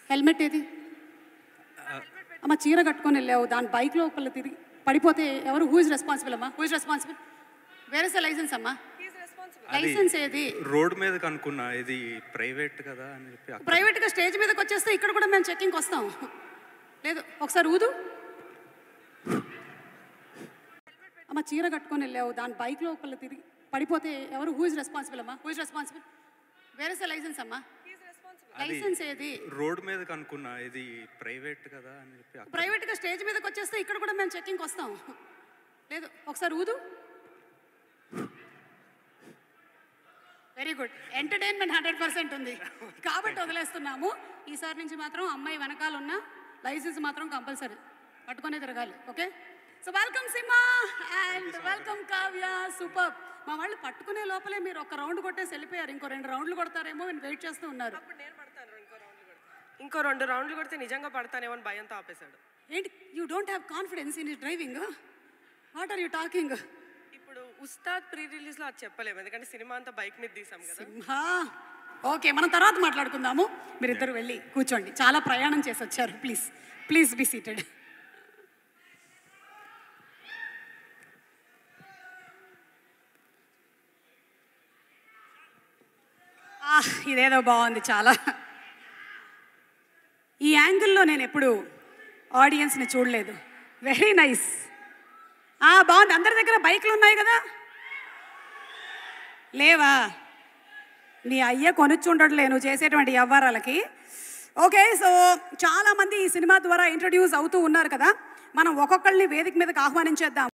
helmet ఏది అమ్మ చీర కట్టుకొని వెళ్ళావు దాని బైక్లో ఒకళ్ళు తిరిగి పడిపోతే ఎవరు హూ ఇస్ రెస్పాన్సిబుల్ అమ్మా హూ ఇస్ రెస్పాన్సిబుల్ వేరే సార్ లైసెన్స్ అమ్మా లైసెన్స్ ఏది రోడ్ మీద కనుక్కున్నా ఇది ప్రైవేట్ కదా అని చెప్పి అక్కడ- ప్రైవేట్గా స్టేజ్ మీదకి వచ్చేస్తే ఇక్కడ కూడా మేము చెక్కింగ్కి వస్తాం లేదు ఒకసారి ఊదు అమ్మ చీర కట్టుకొని వెళ్ళావు దాని బైక్లో ఒకళ్ళు తిరిగి పడిపోతే ఎవరు హూ ఇస్ రెస్పాన్సిబుల్ అమ్మా హూ ఇస్ రెస్పాన్సిబుల్ వేరే సార్ లైసెన్స్ అమ్మా లైసెన్స్ ఏది రోడ్ మీద కనుక్కున్నా ఇది ప్రైవేట్ కదా అని చెప్పి అక్కడ- ప్రైవేట్గా స్టేజ్ మీదకి వచ్చేస్తే ఇక్కడ కూడా మేము చెక్కింగ్కి వస్తాం లేదు ఒకసారి ఊదు very good entertainment hundred percent ఉంది కాబట్టి వదిలేస్తున్నాము ఈసారి నుంచి మాత్రం అమ్మాయి వెనకాల ఉన్న లైసెన్స్ మాత్రం కంపల్సరీ పట్టుకొని తిరగాలి okay so welcome Seema and welcome Kavya super మా వాళ్ళు పట్టుకునే లోపలే మీరు ఒక రౌండ్ కొట్టేసి వెళ్ళిపోయారు ఇంకో రెండు రౌండ్లు కొడతారేమో అని వెయిట్ చేస్తూ ఉన్నారు ఇప్పుడు నేను పడతాను ఇంకో రౌండ్లు కొడితే ఇంకో రెండు రౌండ్లు కొడితే నిజంగా పడతానేమో అని భయంతో ఆపేశాడు ఏంటి you don't have confidence in is driving what are you talking ఇప్పుడు ఉస్తాద్ ప్రీ రిలీజ్ లో అది చెప్పలేము ఎందుకంటే సినిమా అంతా బైక్ మీద తీసాం కదా సింహా ఓకే మనం తర్వాత మాట్లాడుకుందాము మీరిద్దరు వెళ్ళి కూర్చోండి చాలా ప్రయాణం చేసి వచ్చారు ప్లీజ్ ప్లీజ్ బి సీటెడ్ ఇదేదో బాగుంది చాలా ఈ యాంగిల్లో నేను ఎప్పుడు ఆడియన్స్ని చూడలేదు వెరీ నైస్ బాగుంది అందరి దగ్గర బైక్లు ఉన్నాయి కదా లేవా నీ అయ్య కొనుచ్చుండట్లే నువ్వు చేసేటువంటి వ్యవహారాలకి ఓకే సో చాలామంది ఈ సినిమా ద్వారా ఇంట్రడ్యూస్ అవుతూ ఉన్నారు కదా మనం ఒక్కొక్కళ్ళని వేదిక మీదకి ఆహ్వానించేద్దాం